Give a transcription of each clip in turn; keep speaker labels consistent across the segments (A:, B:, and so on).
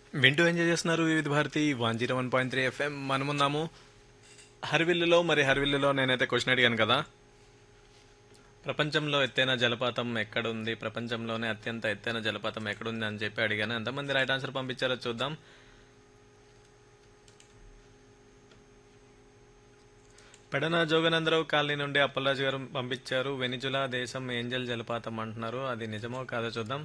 A: వింటూ ఎంజాయ్ చేస్తున్నారు Vividh Bharati one zero one point three FM మనమున్నాము హర్విల్లులో మరి హర్విల్లులో నేనైతే క్వశ్చన్ అడిగాను కదా ప్రపంచంలో ఎత్తైన జలపాతం ఎక్కడుంది ప్రపంచంలోనే అత్యంత ఎత్తైన జలపాతం ఎక్కడుంది అని చెప్పి అడిగాను ఎంతమంది రైట్ ఆన్సర్ పంపించారో చూద్దాం పెడన జోగనందరావు కాలనీ నుండి అప్పలరాజు గారు పంపించారు వెనిజులా దేశం ఏంజల్ జలపాతం అంటున్నారు అది నిజమో కాదో చూద్దాం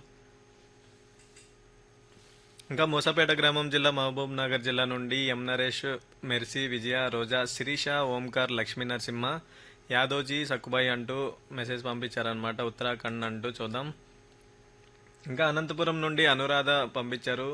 A: ఇంకా మూసాపేట గ్రామం జిల్లా మహబూబ్ నగర్ జిల్లా నుండి ఎం నరేష్ మెర్సీ విజయ రోజా శిరీష ఓంకార్ లక్ష్మీ నరసింహ యాదోజీ సక్కుబాయి అంటూ మెసేజ్ పంపించారనమాట ఉత్తరాఖండ్ అంటూ చూద్దాం ఇంకా అనంతపురం నుండి అనురాధ పంపించారు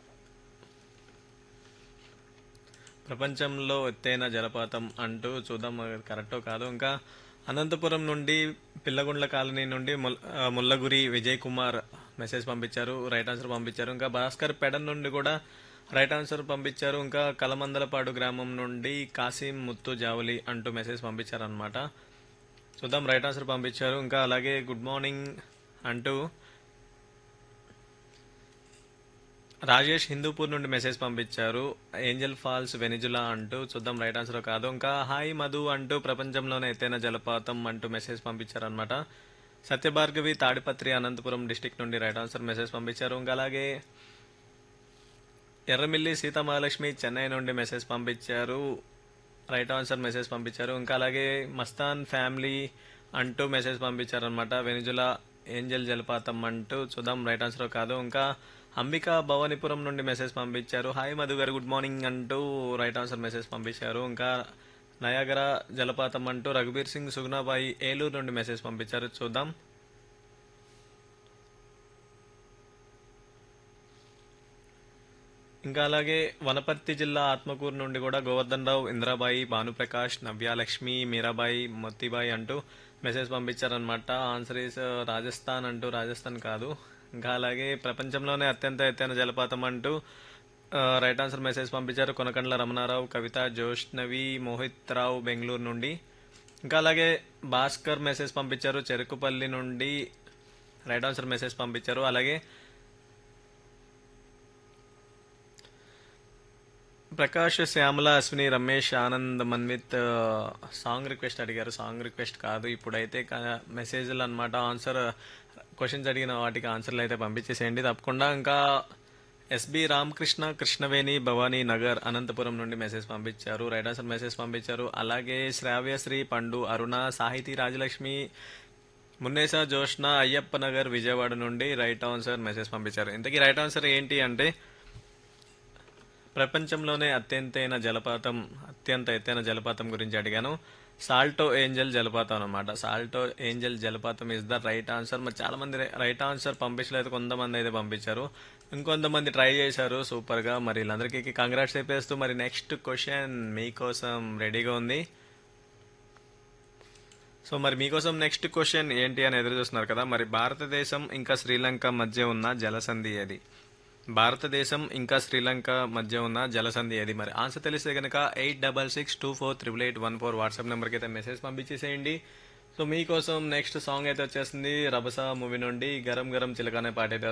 A: ప్రపంచంలో ఎత్తైన జలపాతం అంటూ చూద్దాం అది కరెక్టో కాదు ఇంకా అనంతపురం నుండి పిల్లగుండ్ల కాలనీ నుండి ముల్- ఆ, ముల్లగురి విజయ్ కుమార్ మెసేజ్ పంపించారు రైట్ ఆన్సర్ పంపించారు ఇంకా భాస్కర్ పెడన్ నుండి కూడా రైట్ ఆన్సర్ పంపించారు ఇంకా కలమందలపాడు గ్రామం నుండి కాసిం ముత్తు జావలి అంటూ మెసేజ్ పంపించారు అనమాట చూద్దాం రైట్ ఆన్సర్ పంపించారు ఇంకా అలాగే గుడ్ మార్నింగ్ అంటూ రాజేష్ హిందూపూర్ నుండి మెసేజ్ పంపించారు ఏంజల్ ఫాల్స్ వెనిజులా అంటూ చూద్దాం రైట్ ఆన్సర్ కాదు ఇంకా హాయ్ మధు అంటూ ప్రపంచంలోనే ఎత్తైన జలపాతం అంటూ మెసేజ్ పంపించారు అనమాట సత్యభార్గవి తాడిపత్రి అనంతపురం డిస్టిక్ నుండి రైట్ ఆన్సర్ మెసేజ్ పంపించారు ఇంకా అలాగే ఎర్రమిల్లి సీతామహాలక్ష్మి చెన్నై నుండి మెసేజ్ పంపించారు రైట్ ఆన్సర్ మెసేజ్ పంపించారు ఇంకా అలాగే మస్తాన్ ఫ్యామిలీ అంటూ మెసేజ్ పంపించారు అనమాట వెనిజులా ఏంజల్ జలపాతం అంటూ చూద్దాం రైట్ ఆన్సర్ కాదు ఇంకా అంబిక భవానీపురం నుండి మెసేజ్ పంపించారు hi Madhu garu good morning అంటూ రైట్ ఆన్సర్ మెసేజ్ పంపించారు ఇంకా నయాగర జలపాతం అంటూ రఘుబీర్ సింగ్ సుగుణాబాయి ఏలూరు నుండి మెసేజ్ పంపించారు చూద్దాం ఇంకా అలాగే వనపర్తి జిల్లా ఆత్మకూరు నుండి కూడా గోవర్ధన్ రావు ఇంద్రాబాయి భానుప్రకాష్ నవ్యాలక్ష్మి మీరాబాయి మొత్తిబాయి అంటూ మెసేజ్ పంపించారనమాట ఆన్సర్ ఈస్ రాజస్థాన్ అంటూ రాజస్థాన్ కాదు ఇంకా అలాగే ప్రపంచంలోనే అత్యంత ఎత్తైన జలపాతం అంటూ రైట్ ఆన్సర్ మెసేజ్ పంపించారు కొనకండ్ల రమణారావు కవిత జోష్నవి మోహిత్ రావు బెంగళూరు నుండి ఇంకా అలాగే భాస్కర్ మెసేజ్ పంపించారు చెరుకుపల్లి నుండి రైట్ ఆన్సర్ మెసేజ్ పంపించారు అలాగే ప్రకాష్ శ్యామల అశ్విని రమేష్ ఆనంద్ మన్విత్ ఆ, సాంగ్ రిక్వెస్ట్ అడిగారు సాంగ్ రిక్వెస్ట్ కాదు ఇప్పుడైతే క- మెసేజ్లు అనమాట ఆన్సర్ క్వశ్చన్స్ అడిగిన వాటికి ఆన్సర్లు అయితే పంపించేసేయండి తప్పకుండా ఇంకా ఎస్బి రామకృష్ణ కృష్ణవేణి భవానీ నగర్ అనంతపురం నుండి మెసేజ్ పంపించారు రైట్ ఆన్సర్ మెసేజ్ పంపించారు అలాగే శ్రావ్యశ్రీ పండు అరుణ సాహితీ రాజలక్ష్మి మున్నేసా జోష్న అయ్యప్ప నగర్ విజయవాడ నుండి రైట్ ఆన్సర్ మెసేజ్ పంపించారు ఇంతకీ రైట్ ఆన్సర్ ఏంటి అంటే ప్రపంచంలోనే అత్యంతైన జలపాతం అత్యంత ఎత్తైన జలపాతం గురించి అడిగాను సాల్టో ఏంజల్ జలపాతం అనమాట సాల్టో ఏంజల్ జలపాతం ఇస్ ద రైట్ ఆన్సర్ మరి చాలా మంది రైట్ ఆన్సర్ పంపించలేదు కొంతమంది అయితే పంపించారు ఇంకొంతమంది ట్రై చేశారు సూపర్ గా మరి వీళ్ళందరికీ కంగ్రాట్స్ చెప్పేస్తూ మరి నెక్స్ట్ క్వశ్చన్ మీకోసం రెడీగా ఉంది సో మరి మీకోసం నెక్స్ట్ క్వశ్చన్ ఏంటి అని ఎదురు చూస్తున్నారు కదా మరి భారతదేశం ఇంకా శ్రీలంక మధ్య ఉన్న జలసంధి ఏది భారతదేశం ఇంకా శ్రీలంక మధ్య ఉన్న జలసంధి ఏది మరి ఆన్సర్ తెలిస్తే కనుక eight double six two four triple eight one four WhatsApp నెంబర్కి అయితే మెసేజ్ పంపించేసేయండి సో మీకోసం నెక్స్ట్ సాంగ్ అయితే వచ్చేస్తుంది రభస మూవీ నుండి గరం గరం చిలకనే పాట అయితే